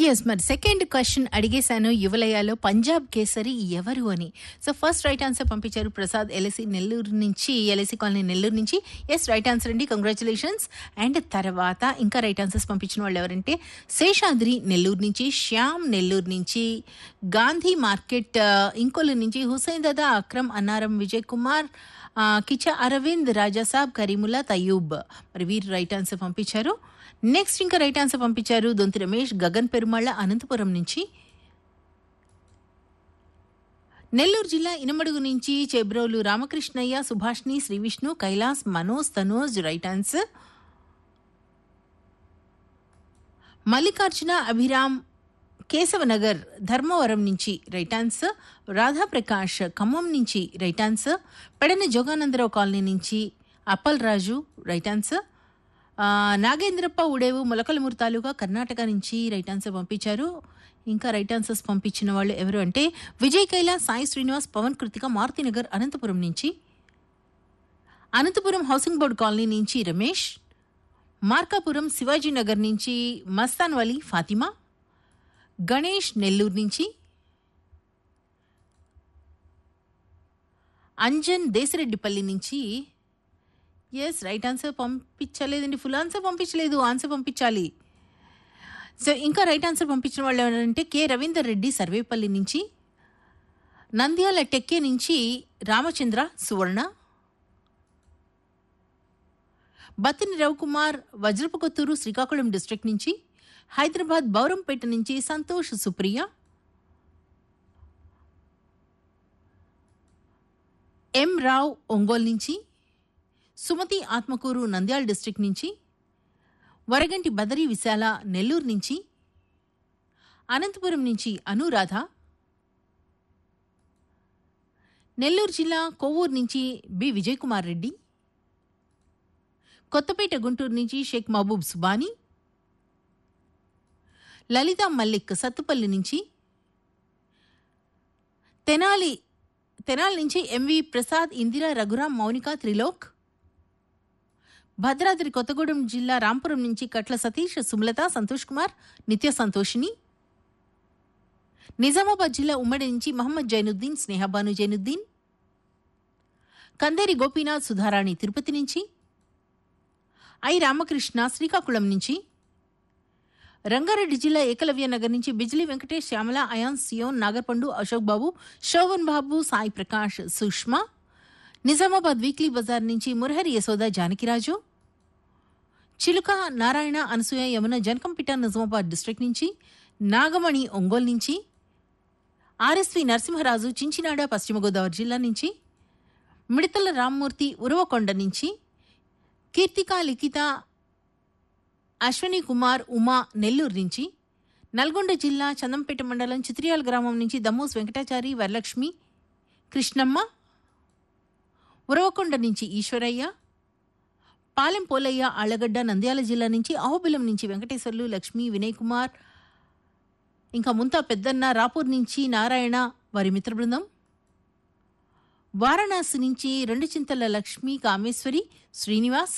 yes మరి second question అడిగేశాను యువలయాలో పంజాబ్ కేసరి ఎవరు అని సో ఫస్ట్ రైట్ ఆన్సర్ పంపించారు ప్రసాద్ ఎల్ఎసి నెల్లూరు నుంచి ఎల్ఎసి కాలనీ నెల్లూరు నుంచి ఎస్ రైట్ ఆన్సర్ అండి కంగ్రాచులేషన్స్ అండ్ తర్వాత ఇంకా రైట్ ఆన్సర్స్ పంపించిన వాళ్ళు ఎవరంటే శేషాద్రి నెల్లూరు నుంచి శ్యామ్ నెల్లూరు నుంచి గాంధీ మార్కెట్ ఆ, ఇంకొల్లు నుంచి హుసైన్ దాదా అక్రమ్ అన్నారం విజయ్ కుమార్ ఆ, కిచ అరవింద్ రాజాసాబ్ కరీముల్లా తయూబ్ మరి వీరు రైట్ ఆన్సర్ పంపించారు నెక్స్ట్ ఇంకా రైట్ ఆన్సర్ పంపించారు దొంతి రమేష్ గగన్ పెరుమాళ్ళ అనంతపురం నుంచి నెల్లూరు జిల్లా ఇనమడుగు నుంచి చెబ్రోలు రామకృష్ణయ్య సుభాష్ని శ్రీ విష్ణు కైలాస్ మనోజ్ తనోజ్ రైట్ ఆన్సర్ మల్లికార్జున అభిరామ్ కేశవనగర్ ధర్మవరం నుంచి రైట్ ఆన్సర్ రాధాప్రకాష్ ఖమ్మం నుంచి right answer Pedana Joganandarao colony నుంచి అప్పల్ రాజు రైట్ ఆన్సర్ ఆ, నాగేంద్రప్ప ఉడేవు మొలకలమూరు తాలూకా కర్ణాటక నుంచి రైట్ ఆన్సర్ పంపించారు ఇంకా రైట్ ఆన్సర్స్ పంపించిన వాళ్ళు ఎవరు అంటే విజయ్ కైలాస్ సాయి శ్రీనివాస్ పవన్ కృతిక మారుతినగర్ అనంతపురం నుంచి అనంతపురం హౌసింగ్ బోర్డు కాలనీ నుంచి రమేష్ మార్కాపురం శివాజీనగర్ నుంచి మస్తాన్ వలీ ఫాతిమా గణేష్ నెల్లూరు నుంచి అంజన్ దేశరెడ్డిపల్లి నుంచి ఎస్ రైట్ ఆన్సర్ పంపించలేదండి ఫుల్ ఆన్సర్ పంపించలేదు ఆన్సర్ పంపించాలి సో ఇంకా రైట్ ఆన్సర్ పంపించిన వాళ్ళు ఎవరంటే కె రవీందర్ రెడ్డి సర్వేపల్లి నుంచి నంద్యాల టెక్కే నుంచి రామచంద్ర సువర్ణ బత్తిని రవికుమార్ వజ్రపు కొత్తూరు శ్రీకాకుళం డిస్ట్రిక్ట్ నుంచి హైదరాబాద్ బౌరంపేట నుంచి సంతోష్ సుప్రియ ఎం రావ్ ఒంగోలు నుంచి సుమతి ఆత్మకూరు నంద్యాల డిస్ట్రిక్ట్ నుంచి వరగంటి బదరి విశాల నెల్లూరు నుంచి అనంతపురం నుంచి అనురాధ నెల్లూరు జిల్లా కొవ్వూరు నుంచి బి విజయ్ కుమార్ రెడ్డి కొత్తపేట గుంటూరు నుంచి షేక్ మహబూబ్ సుబానీ లలిత మల్లిక్ సత్తుపల్లి నుంచి తెనాలి తెనాలి నుంచి ఎంవి ప్రసాద్ ఇందిరా రఘురాం మౌనిక త్రిలోక్ భద్రాద్రి కొత్తగూడెం జిల్లా రాంపురం నుంచి కట్ల సతీష్ సుమలత సంతోష్ కుమార్ నిత్య సంతోషిని నిజామాబాద్ జిల్లా ఉమ్మడి నుంచి మహమ్మద్ జైనుద్దీన్ స్నేహబాను జైనుద్దీన్ కందేరి గోపీనాథ్ సుధారాణి తిరుపతి నుంచి ఐ రామకృష్ణ శ్రీకాకుళం నుంచి రంగారెడ్డి జిల్లా ఏకలవ్య నగర్ నుంచి బిజ్లీ వెంకటేష్ శ్యామల అయాన్ సియోన్ నాగర్పండు అశోక్ బాబు శోభన్ బాబు సాయి ప్రకాష్ సుష్మా నిజామాబాద్ వీక్లీ బజార్ నుంచి మురహరి యశోద జానకిరాజు చిలుక నారాయణ అనసూయ యమున జనకంపిట నిజామాబాద్ డిస్ట్రిక్ట్ నుంచి నాగమణి ఒంగోలు నుంచి ఆర్ఎస్వి నరసింహరాజు చించినాడ పశ్చిమ గోదావరి జిల్లా నుంచి మిడతల రామ్మూర్తి ఉరవకొండ నుంచి కీర్తిక లిఖిత అశ్వని కుమార్ ఉమా నెల్లూరు నుంచి నల్గొండ జిల్లా చందంపేట మండలం చిత్రియాల గ్రామం నుంచి దమ్మూస్ వెంకటాచారి వరలక్ష్మి కృష్ణమ్మ ఉరవకొండ నుంచి ఈశ్వరయ్య పాలెం పోలయ్య ఆళ్లగడ్డ నంద్యాల జిల్లా నుంచి అహోబిలం నుంచి వెంకటేశ్వర్లు లక్ష్మి వినయ్ కుమార్ ఇంకా ముంతా పెద్దన్న రాపూర్ నుంచి నారాయణ వారి మిత్ర బృందం వారణాసి నుంచి రెండు చింతల లక్ష్మి కామేశ్వరి శ్రీనివాస్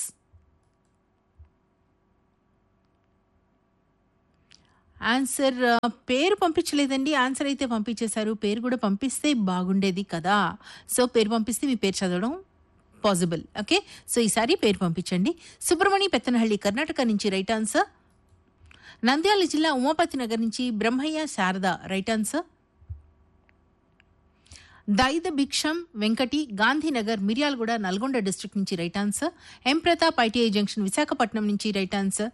ఆన్సర్ ఆ, పేరు పంపించలేదండి ఆన్సర్ అయితే పంపించేశారు పేరు కూడా పంపిస్తే బాగుండేది కదా సో పేరు పంపిస్తే మీ పేరు చదవడం పాసిబుల్ ఓకే సో ఈసారి పేరు పంపించండి సుబ్రమణి పెత్తనహಳ್ಳಿ కర్ణాటక నుంచి రైట్ ఆన్సర్ నంద్యాల జిల్లా ఉమాపతి నగర్ నుంచి Brahmaiah Sharada right answer Daida Bhiksham Venkati Gandhinagar Miryalaguda Nalgonda district నుంచి right answer M Pratap ITI junction Visakhapatnam నుంచి right answer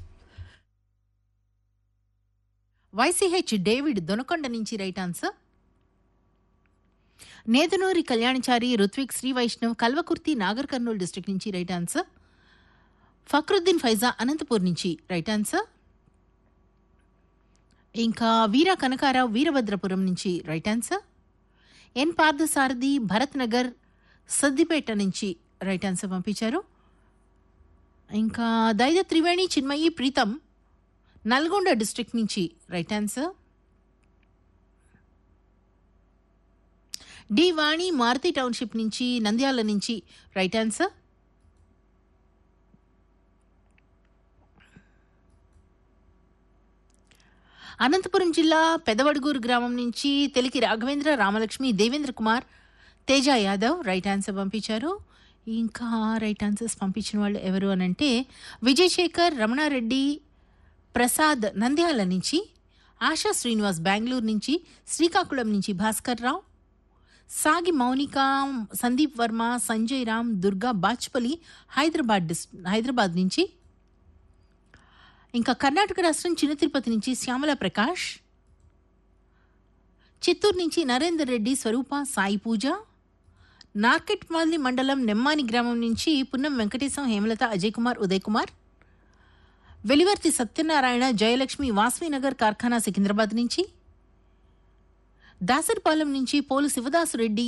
YCH David Donakonda నుంచి right answer Nedunuri Kalyanachari Ruthvik Sri Vaishnav Kalwakurthy Nagar Kurnool district నుంచి రైట్ ఆన్సర్ ఫక్రుద్దీన్ ఫైజా అనంతపూర్ నుంచి రైట్ ఆన్సర్ ఇంకా వీర కనకారావు వీరభద్రపురం నుంచి right answer N Parthasarathi Bharat Nagar Siddipet నుంచి రైట్ ఆన్సర్ పంపించారు ఇంకా దైద త్రివేణి చిన్మయి ప్రీతం నల్గొండ డిస్ట్రిక్ట్ నుంచి right answer D Vani Maruthi township నుంచి నంద్యాల నుంచి రైట్ ఆన్సర్ అనంతపురం జిల్లా పెదవడుగూరు గ్రామం నుంచి తెలికి రాఘవేంద్ర రామలక్ష్మి దేవేంద్ర కుమార్ తేజ యాదవ్ రైట్ ఆన్సర్ పంపించారు ఇంకా రైట్ ఆన్సర్స్ పంపించిన వాళ్ళు ఎవరు అని అంటే విజయశేఖర్ రమణారెడ్డి ప్రసాద్ నంద్యాల నుంచి ఆశా శ్రీనివాస్ బెంగళూరు నుంచి శ్రీకాకుళం నుంచి భాస్కర్ రావు సాగి మౌనిక సందీప్ వర్మ సంజయ్ రామ్ దుర్గా బాచ్పల్లి హైదరాబాద్ డిస్ హైదరాబాద్ నుంచి ఇంకా కర్ణాటక రాష్ట్రం చిన్న తిరుపతి నుంచి శ్యామల ప్రకాష్ చిత్తూరు నుంచి నరేందర్ రెడ్డి స్వరూప సాయి పూజ నార్కెట్మల్లి మండలం నెమ్మాని గ్రామం నుంచి పున్నం వెంకటేశం హేమలత అజయ్ కుమార్ ఉదయ్ కుమార్ వెలివర్తి సత్యనారాయణ జయలక్ష్మి వాస్వీనగర్ కార్ఖానా సికింద్రాబాద్ నుంచి దాసరిపాలెం నుంచి పోలు శివదాసు రెడ్డి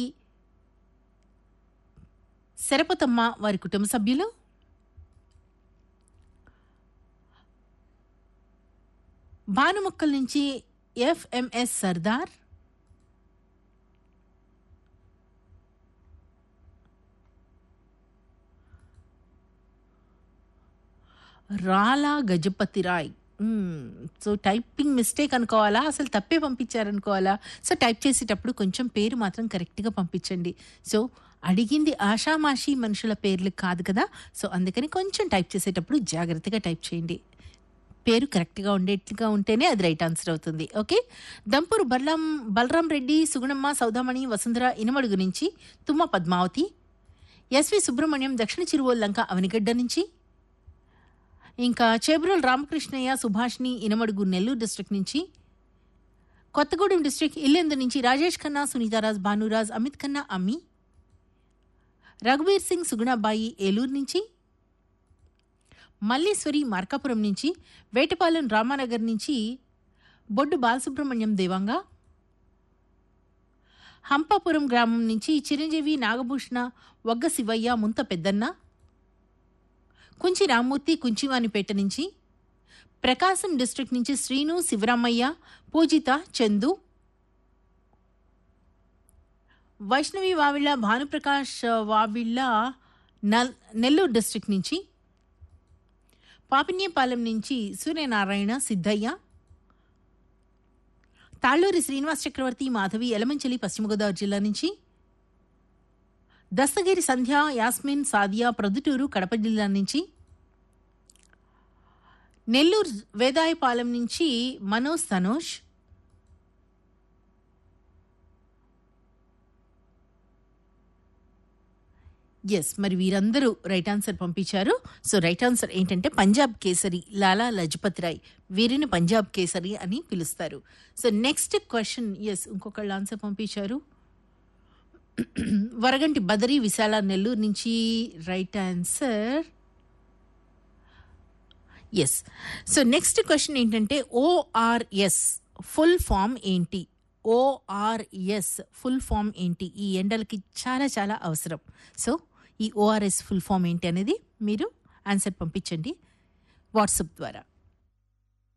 శరపతమ్మ వారి కుటుంబ సభ్యులు భానుమొక్కల నుంచి FMS Sardar Rala Gajapathi Rai so typing mistake అనుకోవాలా అసలు తప్పే పంపించారనుకోవాలా సో టైప్ చేసేటప్పుడు కొంచెం పేరు మాత్రం కరెక్ట్గా పంపించండి సో అడిగింది ఆషామాషి మనుషుల పేర్లు కాదు కదా సో అందుకని కొంచెం టైప్ చేసేటప్పుడు జాగ్రత్తగా టైప్ చేయండి పేరు కరెక్ట్గా ఉండేట్లుగా ఉంటేనే అది రైట్ ఆన్సర్ అవుతుంది ఓకే దంపూరు బల్లాం బలరాం రెడ్డి సుగుణమ్మ సౌదామణి వసుంధర ఇనమడుగు నుంచి తుమ్మ పద్మావతి ఎస్వి సుబ్రహ్మణ్యం దక్షిణ చిరువోల్ లంక అవనిగడ్డ నుంచి ఇంకా చేబ్రోల్ రామకృష్ణయ్య సుభాష్ని ఇనమడుగు నెల్లూరు డిస్ట్రిక్ట్ నుంచి కొత్తగూడెం డిస్ట్రిక్ట్ ఇల్లెందు నుంచి రాజేష్ ఖన్నా సునీతారాజ్ భానురాజ్ అమిత్ ఖన్నా అమ్మి రఘువీర్ సింగ్ సుగుణాబాయి ఏలూరు నుంచి మల్లీశ్వరి మార్కాపురం నుంచి వేటపాలెం రామానగర్ నుంచి బొడ్డు బాలసుబ్రహ్మణ్యం దేవంగా హంపాపురం గ్రామం నుంచి చిరంజీవి నాగభూషణ వగ్గ శివయ్య ముంత పెద్దన్న కుంచి రామ్మూర్తి కుంచివానిపేట నుంచి ప్రకాశం డిస్ట్రిక్ట్ నుంచి శ్రీను శివరామయ్య పూజిత చందు వైష్ణవి వావిళ్ళ భానుప్రకాష్ వావిళ్ళ నల్ నెల్లూరు డిస్ట్రిక్ట్ నుంచి పాపిన్యపాలెం నుంచి సూర్యనారాయణ సిద్ధయ్య తాళ్ళూరి శ్రీనివాస్ చక్రవర్తి మాధవి ఎలమంచలి పశ్చిమ గోదావరి జిల్లా నుంచి దస్తగిరి సంధ్య యాస్మిన్ సాదియా ప్రొద్దుటూరు కడప జిల్లా నుంచి నెల్లూరు వేదాయపాలెం నుంచి మనోజ్ తనోష్ ఎస్ మరి వీరందరూ రైట్ ఆన్సర్ పంపించారు సో రైట్ ఆన్సర్ ఏంటంటే పంజాబ్ కేసరి లాలా లజపత్ రాయ్ వీరిని పంజాబ్ కేసరి అని పిలుస్తారు సో నెక్స్ట్ క్వశ్చన్ ఎస్ ఇంకొకళ్ళు ఆన్సర్ పంపించారు వరగంటి బదరి విశాల నెల్లూరు నుంచి right answer yes so next question ఏంటంటే ఓఆర్ఎస్ ఫుల్ ఫామ్ ఏంటి ఓఆర్ఎస్ ఫుల్ ఫామ్ ఏంటి ఈ ఎండలకి చాలా చాలా అవసరం సో ఈ ఓఆర్ఎస్ ఫుల్ ఫామ్ ఏంటి అనేది మీరు ఆన్సర్ పంపించండి వాట్సాప్ ద్వారా